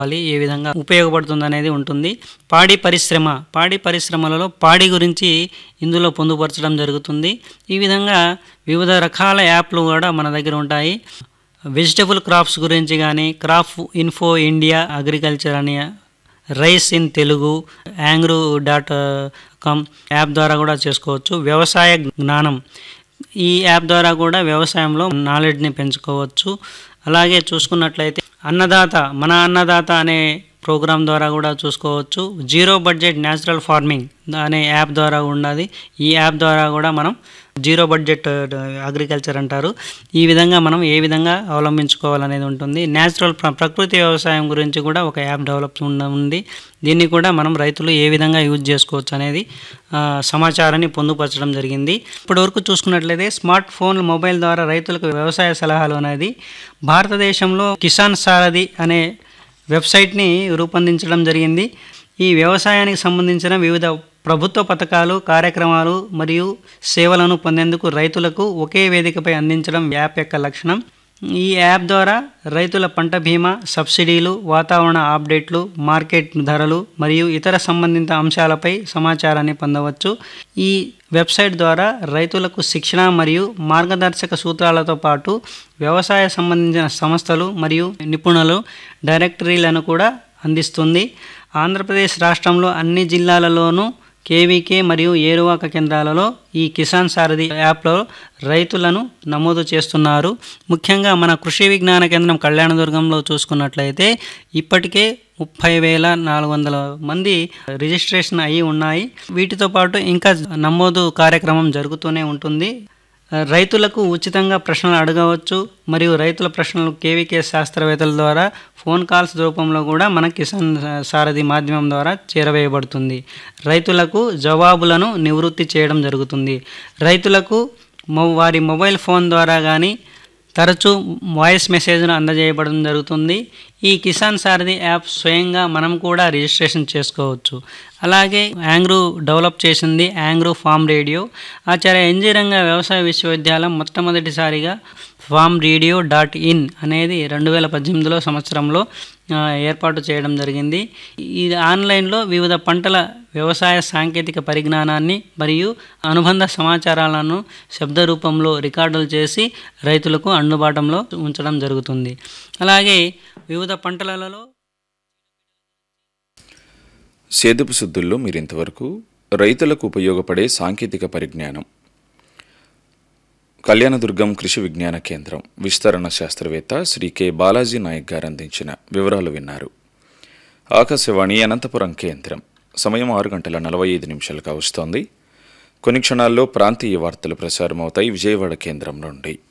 వాలి ఏ విధంగా ఉపయోగపడుతుంది అనేది ఉంటుంది పాడి పరిశ్రమ పాడి పరిశ్రమలలో పాడి గురించి ఇందులో పొందుపరచడం జరుగుతుంది ఈ విధంగా వివిధ రకాల యాప్లు కూడా మన దగ్గర ఉంటాయి వెజిటబుల్ క్రాప్స్ గురించి కానీ క్రాప్ ఇన్ఫో ఇండియా అగ్రికల్చర్ అని rice in Telugu ANGRAU dot com app ద్వారా కూడా చేసుకోవచ్చు వ్యవసాయ జ్ఞానం ఈ యాప్ ద్వారా కూడా వ్యవసాయంలో నాలెడ్జ్ని పెంచుకోవచ్చు అలాగే చూసుకున్నట్లయితే అన్నదాత మన అన్నదాత అనే ప్రోగ్రాం ద్వారా కూడా చూసుకోవచ్చు జీరో బడ్జెట్ న్యాచురల్ ఫార్మింగ్ అనే యాప్ ద్వారా ఉన్నది ఈ యాప్ ద్వారా కూడా మనం జీరో బడ్జెట్ అగ్రికల్చర్ అంటారు ఈ విధంగా మనం ఏ విధంగా అవలంబించుకోవాలనేది ఉంటుంది న్యాచురల్ ప్ర- ప్రకృతి వ్యవసాయం గురించి కూడా ఒక యాప్ డెవలప్ ఉన్న- ఉంది దీన్ని కూడా మనం రైతులు ఏ విధంగా యూజ్ చేసుకోవచ్చు అనేది ఆ, సమాచారాన్ని పొందుపరచడం జరిగింది ఇప్పటివరకు చూసుకున్నట్లయితే స్మార్ట్ ఫోన్ మొబైల్ ద్వారా రైతులకు వ్యవసాయ సలహాలు అనేది భారతదేశంలో కిసాన్ సారథి అనే వెబ్సైట్ని రూపొందించడం జరిగింది ఈ వ్యవసాయానికి సంబంధించిన వివిధ ప్రభుత్వ పథకాలు కార్యక్రమాలు మరియు సేవలను పొందేందుకు రైతులకు ఒకే వేదికపై అందించడం యాప్ యొక్క లక్షణం ఈ యాప్ ద్వారా రైతుల పంట బీమా సబ్సిడీలు వాతావరణ అప్డేట్లు మార్కెట్ ధరలు మరియు ఇతర సంబంధిత అంశాలపై సమాచారాన్ని పొందవచ్చు ఈ వెబ్సైట్ ద్వారా రైతులకు శిక్షణ మరియు మార్గదర్శక సూత్రాలతో పాటు వ్యవసాయ సంబంధించిన సంస్థలు మరియు నిపుణులు డైరెక్టరీలను కూడా అందిస్తుంది ఆంధ్రప్రదేశ్ రాష్ట్రంలో అన్ని జిల్లాలలోనూ కేవీకే మరియు ఏరువాక కేంద్రాలలో ఈ కిసాన్ సారథి యాప్లో రైతులను నమోదు చేస్తున్నారు ముఖ్యంగా మన కృషి విజ్ఞాన కేంద్రం కళ్యాణదుర్గంలో చూసుకున్నట్లయితే ఇప్పటికే ముప్పై వేల నాలుగు వందల మంది రిజిస్ట్రేషన్ అయి ఉన్నాయి వీటితో పాటు ఇంకా నమోదు కార్యక్రమం జరుగుతూనే ఉంటుంది రైతులకు ఉచితంగా ప్రశ్నలు అడగవచ్చు మరియు రైతుల ప్రశ్నలు కేవీకే శాస్త్రవేత్తల ద్వారా ఫోన్ కాల్స్ రూపంలో కూడా మన కిసాన్ సారథి మాధ్యమం ద్వారా చేరవేయబడుతుంది రైతులకు జవాబులను నివృత్తి చేయడం జరుగుతుంది రైతులకు మొ- వారి మొబైల్ ఫోన్ ద్వారా కానీ తరచూ వాయిస్ మెసేజ్ను అందజేయబడడం జరుగుతుంది ఈ కిసాన్ సారథి యాప్ స్వయంగా మనం కూడా రిజిస్ట్రేషన్ చేసుకోవచ్చు అలాగే యాంగ్రూ డెవలప్ చేసింది యాంగ్రూ ఫామ్ రేడియో ఆచార్య ఎన్జీ రంగ వ్యవసాయ విశ్వవిద్యాలయం మొట్టమొదటిసారిగా ఫామ్ రేడియో డాట్ ఇన్ అనేది రెండు వేల పద్దెనిమిదిలో సంవత్సరంలో ఆ, ఏర్పాటు చేయడం జరిగింది ఇది ఆన్లైన్లో వివిధ పంటల వ్యవసాయ సాంకేతిక పరిజ్ఞానాన్ని మరియు అనుబంధ సమాచారాలను శబ్ద రూపంలో రికార్డులు చేసి రైతులకు అందుబాటులో ఉంచడం జరుగుతుంది అలాగే వివిధ పంటలలో సేదుపు శుద్ధుల్లో మీరు ఇంతవరకు రైతులకు ఉపయోగపడే సాంకేతిక పరిజ్ఞానం కళ్యాణదుర్గం కృషి విజ్ఞాన కేంద్రం విస్తరణ శాస్త్రవేత్త శ్రీ కె బాలాజీ నాయక్ గారు అందించిన వివరాలు విన్నారు ఆకాశవాణి అనంతపురం కేంద్రం సమయం ఆరు గంటల నలభై ఐదు నిమిషాలుగా వస్తోంది కొన్ని క్షణాల్లో ప్రాంతీయ వార్తలు ప్రసారమవుతాయి విజయవాడ కేంద్రం నుండి